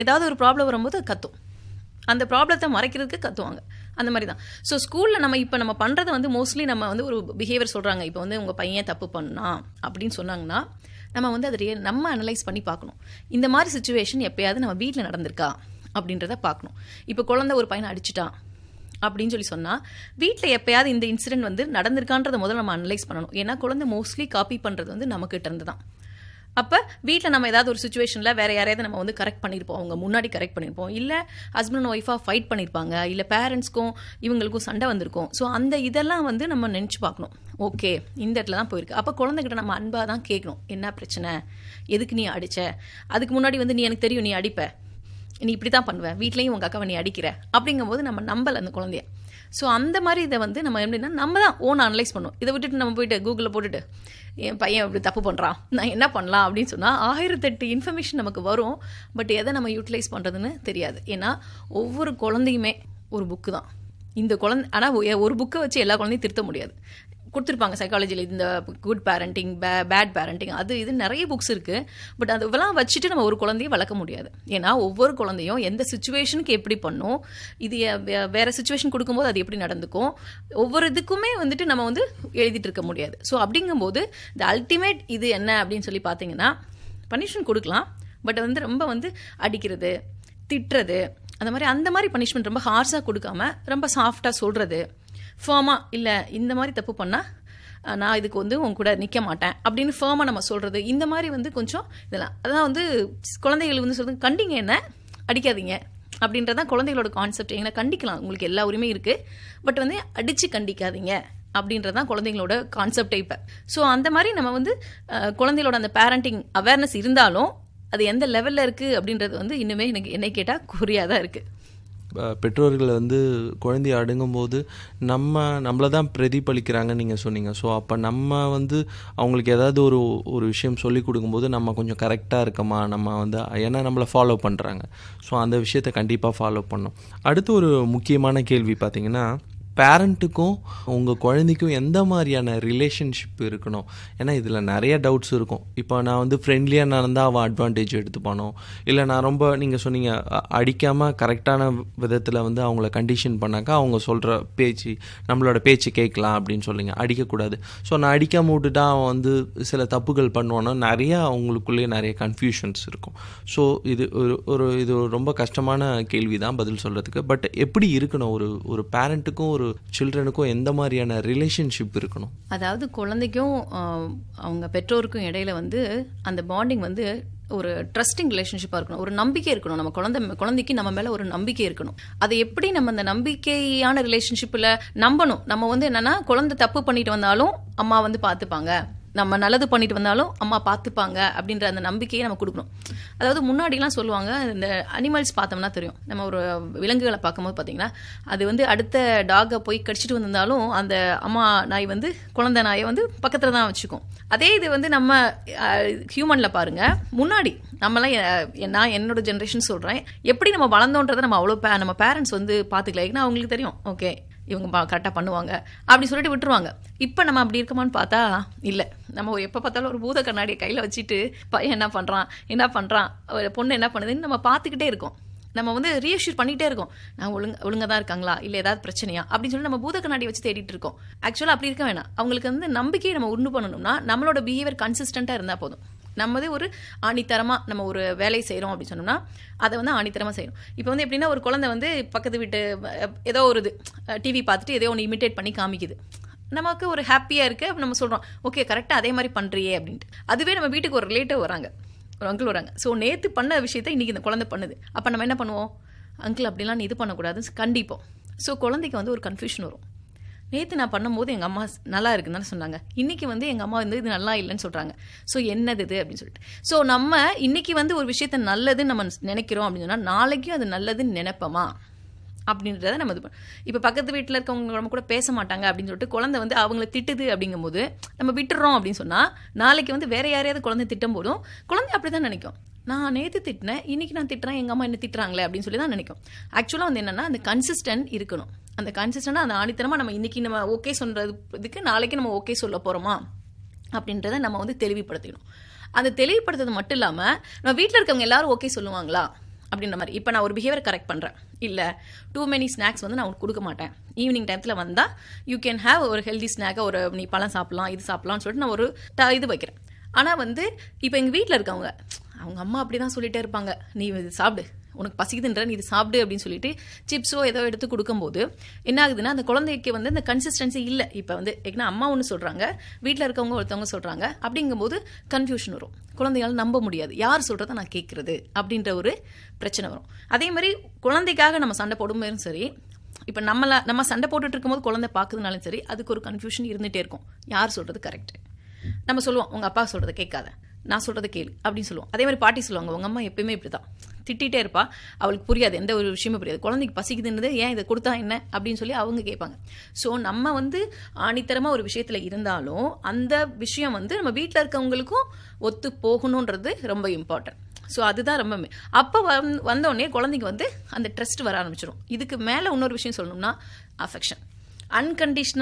ஏதாவது ஒரு ப்ராப்ளம் வரும்போது அது கத்தும் அந்த ப்ராப்ளத்தை மறைக்கிறதுக்கு கத்துவாங்க அந்த மாதிரி தான் ஸோ ஸ்கூலில் நம்ம இப்போ நம்ம பண்ணுறது வந்து மோஸ்ட்லி நம்ம வந்து ஒரு பிஹேவியர் சொல்கிறாங்க இப்போ வந்து உங்கள் பையன் தப்பு பண்ணான் அப்படின்னு சொன்னாங்கன்னா நம்ம வந்து அதை ரியல் நம்ம அனலைஸ் பண்ணி பார்க்கணும் இந்த மாதிரி சுச்சுவேஷன் எப்பயாவது நம்ம வீட்டில் நடந்திருக்கா அப்படின்றத பார்க்கணும் இப்போ குழந்தை ஒரு பையனை அடிச்சிட்டான் அப்படின்னு சொல்லி சொன்னால் வீட்டில் எப்பயாவது இந்த இன்சிடென்ட் வந்து நடந்திருக்கான்றத முதல்ல நம்ம அனலைஸ் பண்ணணும் ஏன்னா குழந்தை மோஸ்ட்லி காப்பி பண்ணுறது வந்து நம்மக்கிட்ட இருந்து தான் அப்போ வீட்டில் நம்ம ஏதாவது ஒரு சுச்சுவேஷனில் வேறு யாரையாவது நம்ம வந்து கரெக்ட் பண்ணியிருப்போம் அவங்க முன்னாடி கரெக்ட் பண்ணியிருப்போம் இல்லை ஹஸ்பண்ட் அண்ட் ஒய்ஃபாக ஃபைட் பண்ணியிருப்பாங்க இல்லை பேரண்ட்ஸ்க்கும் இவங்களுக்கும் சண்டை வந்திருக்கும் ஸோ அந்த இதெல்லாம் வந்து நம்ம நினச்சி பார்க்கணும் ஓகே இந்த இடத்துல தான் போயிருக்கு அப்போ குழந்தைகிட்ட நம்ம அன்பாக தான் கேட்கணும் என்ன பிரச்சனை எதுக்கு நீ அடிச்ச அதுக்கு முன்னாடி வந்து நீ எனக்கு தெரியும் நீ அடிப்ப நீ இப்படி தான் பண்ணுவ வீட்லேயும் உங்கள் அக்காவை நீ அடிக்கிற அப்படிங்கும்போது நம்ம நம்பல அந்த குழந்தைய ஸோ அந்த மாதிரி இதை வந்து நம்ம எப்படின்னா நம்ம தான் ஓன் அனலைஸ் பண்ணுவோம் இதை விட்டுட்டு நம்ம போயிட்டு கூகுளில் போட்டுட்டு என் பையன் இப்படி தப்பு பண்ணுறான் நான் என்ன பண்ணலாம் அப்படின்னு சொன்னால் ஆயிரத்தெட்டு இன்ஃபர்மேஷன் நமக்கு வரும் பட் எதை நம்ம யூட்டிலைஸ் பண்ணுறதுன்னு தெரியாது ஏன்னா ஒவ்வொரு குழந்தையுமே ஒரு புக்கு தான் இந்த குழந்தை ஆனால் ஒரு புக்கை வச்சு எல்லா குழந்தையும் திருத்த முடியாது கொடுத்துருப்பாங்க சைக்காலஜியில் இந்த குட் பேரண்டிங் பே பேட் பேரண்டிங் அது இது நிறைய புக்ஸ் இருக்குது பட் அதெல்லாம் வச்சுட்டு நம்ம ஒரு குழந்தைய வளர்க்க முடியாது ஏன்னா ஒவ்வொரு குழந்தையும் எந்த சுச்சுவேஷனுக்கு எப்படி பண்ணும் இது வேறு சுச்சுவேஷன் கொடுக்கும்போது அது எப்படி நடந்துக்கும் ஒவ்வொரு இதுக்குமே வந்துட்டு நம்ம வந்து எழுதிட்டு இருக்க முடியாது ஸோ அப்படிங்கும்போது இந்த அல்டிமேட் இது என்ன அப்படின்னு சொல்லி பார்த்தீங்கன்னா பனிஷ்மெண்ட் கொடுக்கலாம் பட் வந்து ரொம்ப வந்து அடிக்கிறது திட்டுறது அந்த மாதிரி அந்த மாதிரி பனிஷ்மெண்ட் ரொம்ப ஹார்ஸாக கொடுக்காம ரொம்ப சாஃப்டாக சொல்கிறது ஃபேமாக இல்லை இந்த மாதிரி தப்பு பண்ணால் நான் இதுக்கு வந்து உங்க கூட நிற்க மாட்டேன் அப்படின்னு ஃபேமாக நம்ம சொல்கிறது இந்த மாதிரி வந்து கொஞ்சம் இதெல்லாம் அதான் வந்து குழந்தைகள் வந்து சொல்றது கண்டிங்க என்ன அடிக்காதீங்க அப்படின்றதான் குழந்தைகளோட கான்செப்ட் எங்களை கண்டிக்கலாம் உங்களுக்கு எல்லா உரிமையும் இருக்குது பட் வந்து அடித்து கண்டிக்காதீங்க அப்படின்றதான் குழந்தைங்களோட கான்செப்டே இப்போ ஸோ அந்த மாதிரி நம்ம வந்து குழந்தைகளோட அந்த பேரண்டிங் அவேர்னஸ் இருந்தாலும் அது எந்த லெவலில் இருக்குது அப்படின்றது வந்து இன்னுமே எனக்கு என்னை கேட்டால் குறியாக தான் இருக்குது பெற்றோர்கள் வந்து குழந்தைய அடங்கும்போது நம்ம நம்மளை தான் பிரதிபலிக்கிறாங்கன்னு நீங்கள் சொன்னீங்க ஸோ அப்போ நம்ம வந்து அவங்களுக்கு ஏதாவது ஒரு ஒரு விஷயம் சொல்லி கொடுக்கும்போது நம்ம கொஞ்சம் கரெக்டாக இருக்கமா நம்ம வந்து ஏன்னா நம்மளை ஃபாலோ பண்ணுறாங்க ஸோ அந்த விஷயத்தை கண்டிப்பாக ஃபாலோ பண்ணோம் அடுத்து ஒரு முக்கியமான கேள்வி பார்த்தீங்கன்னா பேரண்ட்டுக்கும் உங்கள் குழந்தைக்கும் எந்த மாதிரியான ரிலேஷன்ஷிப் இருக்கணும் ஏன்னா இதில் நிறைய டவுட்ஸ் இருக்கும் இப்போ நான் வந்து ஃப்ரெண்ட்லியாக நடந்தால் அவன் அட்வான்டேஜ் எடுத்துப்பானோ இல்லை நான் ரொம்ப நீங்கள் சொன்னீங்க அடிக்காமல் கரெக்டான விதத்தில் வந்து அவங்கள கண்டிஷன் பண்ணாக்கா அவங்க சொல்கிற பேச்சு நம்மளோட பேச்சு கேட்கலாம் அப்படின்னு சொல்லிங்க அடிக்கக்கூடாது ஸோ நான் அடிக்காமல் விட்டுட்டா அவன் வந்து சில தப்புகள் பண்ணுவானோ நிறையா அவங்களுக்குள்ளேயே நிறைய கன்ஃபியூஷன்ஸ் இருக்கும் ஸோ இது ஒரு ஒரு இது ரொம்ப கஷ்டமான கேள்வி தான் பதில் சொல்கிறதுக்கு பட் எப்படி இருக்கணும் ஒரு ஒரு பேரண்ட்டுக்கும் ஒரு ஒரு சில்ட்ரனுக்கும் எந்த மாதிரியான ரிலேஷன்ஷிப் இருக்கணும் அதாவது குழந்தைக்கும் அவங்க பெற்றோருக்கும் இடையில வந்து அந்த பாண்டிங் வந்து ஒரு ட்ரஸ்டிங் ரிலேஷன்ஷிப்பாக இருக்கணும் ஒரு நம்பிக்கை இருக்கணும் நம்ம குழந்தை குழந்தைக்கு நம்ம மேலே ஒரு நம்பிக்கை இருக்கணும் அதை எப்படி நம்ம அந்த நம்பிக்கையான ரிலேஷன்ஷிப்பில் நம்பணும் நம்ம வந்து என்னன்னா குழந்தை தப்பு பண்ணிட்டு வந்தாலும் அம்மா வந்து பார்த்துப்பாங்க நம்ம நல்லது பண்ணிட்டு வந்தாலும் அம்மா பார்த்துப்பாங்க அப்படின்ற அந்த நம்பிக்கையை நம்ம கொடுக்கணும் அதாவது முன்னாடிலாம் சொல்லுவாங்க இந்த அனிமல்ஸ் பார்த்தோம்னா தெரியும் நம்ம ஒரு விலங்குகளை பார்க்கும்போது பார்த்தீங்கன்னா அது வந்து அடுத்த டாகை போய் கடிச்சிட்டு வந்திருந்தாலும் அந்த அம்மா நாய் வந்து குழந்தை நாயை வந்து பக்கத்தில் தான் வச்சுக்கும் அதே இது வந்து நம்ம ஹியூமனில் பாருங்க முன்னாடி நம்மலாம் நான் என்னோட ஜென்ரேஷன் சொல்கிறேன் எப்படி நம்ம வளர்ந்தோன்றதை நம்ம அவ்வளோ நம்ம பேரண்ட்ஸ் வந்து பார்த்துக்கல ஏன்னா அவங்களுக்கு தெரியும் ஓகே இவங்க கரெக்டாக பண்ணுவாங்க அப்படி சொல்லிட்டு விட்டுருவாங்க இப்போ நம்ம அப்படி இருக்கமான்னு பார்த்தா இல்லை நம்ம எப்போ பார்த்தாலும் ஒரு பூத கண்ணாடியை கையில் வச்சுட்டு பையன் என்ன பண்ணுறான் என்ன பண்ணுறான் பொண்ணு என்ன பண்ணுதுன்னு நம்ம பார்த்துக்கிட்டே இருக்கோம் நம்ம வந்து ரீஅஷ்யூர் பண்ணிகிட்டே இருக்கோம் நான் ஒழுங்க ஒழுங்காக தான் இருக்காங்களா இல்லை ஏதாவது பிரச்சனையா அப்படின்னு சொல்லி நம்ம பூத கண்ணாடி வச்சு தேடிட்டு இருக்கோம் ஆக்சுவலாக அப்படி இருக்க வேணாம் அவங்களுக்கு வந்து நம்பிக்கையை நம்ம உண்டு பண்ணணும்னா நம்மளோட பிஹேவியர் கன்சிஸ்டண்ட்டாக இருந்தால் போதும் நம்மதே ஒரு ஆணித்தரமாக நம்ம ஒரு வேலையை செய்கிறோம் அப்படின்னு சொன்னோம்னா அதை வந்து ஆணித்தரமாக செய்யணும் இப்போ வந்து எப்படின்னா ஒரு குழந்தை வந்து பக்கத்து வீட்டு ஏதோ ஒரு இது டிவி பார்த்துட்டு ஏதோ ஒன்று இமிட்டேட் பண்ணி காமிக்குது நமக்கு ஒரு ஹாப்பியாக இருக்குது நம்ம சொல்கிறோம் ஓகே கரெக்டாக அதே மாதிரி பண்ணுறியே அப்படின்ட்டு அதுவே நம்ம வீட்டுக்கு ஒரு ரிலேட்டிவ் வராங்க ஒரு அங்கிள் வராங்க ஸோ நேற்று பண்ண விஷயத்த இன்றைக்கி இந்த குழந்தை பண்ணுது அப்போ நம்ம என்ன பண்ணுவோம் அங்கிள் அப்படிலாம் நீ இது பண்ணக்கூடாதுன்னு கண்டிப்போம் ஸோ குழந்தைக்கு வந்து ஒரு கன்ஃபியூஷன் வரும் நேற்று நான் பண்ணும்போது எங்கள் அம்மா நல்லா இருக்குன்னு தானே சொன்னாங்க இன்றைக்கி வந்து எங்கள் அம்மா வந்து இது நல்லா இல்லைன்னு சொல்கிறாங்க ஸோ என்னது இது அப்படின்னு சொல்லிட்டு ஸோ நம்ம இன்றைக்கி வந்து ஒரு விஷயத்த நல்லதுன்னு நம்ம நினைக்கிறோம் அப்படின்னு சொன்னால் நாளைக்கும் அது நல்லதுன்னு நினைப்போமா அப்படின்றத நம்ம இது இப்போ பக்கத்து வீட்டில் இருக்கவங்க நம்ம கூட பேச மாட்டாங்க அப்படின்னு சொல்லிட்டு குழந்தை வந்து அவங்கள திட்டுது அப்படிங்கும்போது நம்ம விட்டுறோம் அப்படின்னு சொன்னால் நாளைக்கு வந்து வேற யாரையாவது குழந்தை திட்டும் போதும் குழந்தை அப்படி தான் நினைக்கும் நான் நேற்று திட்டினேன் இன்னைக்கு நான் திட்டுறேன் எங்கள் அம்மா என்ன திட்டுறாங்களே அப்படின்னு சொல்லி தான் நினைக்கும் ஆக்சுவலாக வந்து என்னென்னா அந்த கன்சிஸ்டன்ட் இருக்கணும் அந்த கன்சிஸ்டண்டாக அந்த ஆணித்தனமாக நம்ம இன்னைக்கு நம்ம ஓகே சொல்கிறது இதுக்கு நாளைக்கு நம்ம ஓகே சொல்ல போகிறோமா அப்படின்றத நம்ம வந்து தெளிவுபடுத்திக்கணும் அந்த தெளிவுபடுத்துறது மட்டும் இல்லாமல் நம்ம வீட்டில் இருக்கவங்க எல்லாரும் ஓகே சொல்லுவாங்களா அப்படின்ற மாதிரி இப்போ நான் ஒரு பிஹேவியர் கரெக்ட் பண்ணுறேன் இல்லை டூ மெனி ஸ்நாக்ஸ் வந்து நான் உனக்கு கொடுக்க மாட்டேன் ஈவினிங் டைத்தில் வந்தால் யூ கேன் ஹேவ் ஒரு ஹெல்தி ஸ்நாக்கை ஒரு நீ பழம் சாப்பிடலாம் இது சாப்பிடலாம்னு சொல்லிட்டு நான் ஒரு ட- இது வைக்கிறேன் ஆனால் வந்து இப்போ எங்கள் வீட்டில் இருக்கவங்க அவங்க அம்மா அப்படி தான் சொல்லிட்டே இருப்பாங்க நீ இது சாப்பிடு உனக்கு பசிக்குதுன்ற நீ இது சாப்பிடு அப்படின்னு சொல்லிட்டு சிப்ஸோ ஏதோ எடுத்து கொடுக்கும்போது என்ன ஆகுதுன்னா அந்த குழந்தைக்கு வந்து அந்த கன்சிஸ்டன்சி இல்லை இப்போ வந்து ஏன்னா அம்மா ஒன்று சொல்கிறாங்க வீட்டில் இருக்கவங்க ஒருத்தவங்க சொல்கிறாங்க அப்படிங்கும்போது கன்ஃபியூஷன் வரும் குழந்தையால் நம்ப முடியாது யார் சொல்கிறத நான் கேட்குறது அப்படின்ற ஒரு பிரச்சனை வரும் அதே மாதிரி குழந்தைக்காக நம்ம சண்டை போடும்போதும் சரி இப்போ நம்மள நம்ம சண்டை போட்டுட்டு இருக்கும்போது குழந்தை பார்க்குதுனாலும் சரி அதுக்கு ஒரு கன்ஃபியூஷன் இருந்துகிட்டே இருக்கும் யார் சொல்கிறது கரெக்ட் நம்ம சொல்லுவோம் உங்கள் அப்பா சொல்கிறத கேட்காத நான் சொல்கிறத கேளு அப்படின்னு சொல்லுவோம் அதே மாதிரி பாட்டி சொல்லுவாங்க உங்கள் அம்மா எப்பயுமே இப்படி தான் திட்டிகிட்டே இருப்பா அவளுக்கு புரியாது எந்த ஒரு விஷயமும் புரியாது குழந்தைக்கு பசிக்குதுன்றது ஏன் இதை கொடுத்தா என்ன அப்படின்னு சொல்லி அவங்க கேட்பாங்க ஸோ நம்ம வந்து ஆணித்தரமாக ஒரு விஷயத்தில் இருந்தாலும் அந்த விஷயம் வந்து நம்ம வீட்டில் இருக்கவங்களுக்கும் ஒத்து போகணுன்றது ரொம்ப இம்பார்ட்டன்ட் ஸோ அதுதான் ரொம்ப மே- அப்போ வந் வந்தோடனே குழந்தைக்கு வந்து அந்த ட்ரஸ்ட் வர ஆரம்பிச்சிடும் இதுக்கு மேலே இன்னொரு விஷயம் சொல்லணும்னா அஃபெக்ஷன் அன்கண்டிஷனல்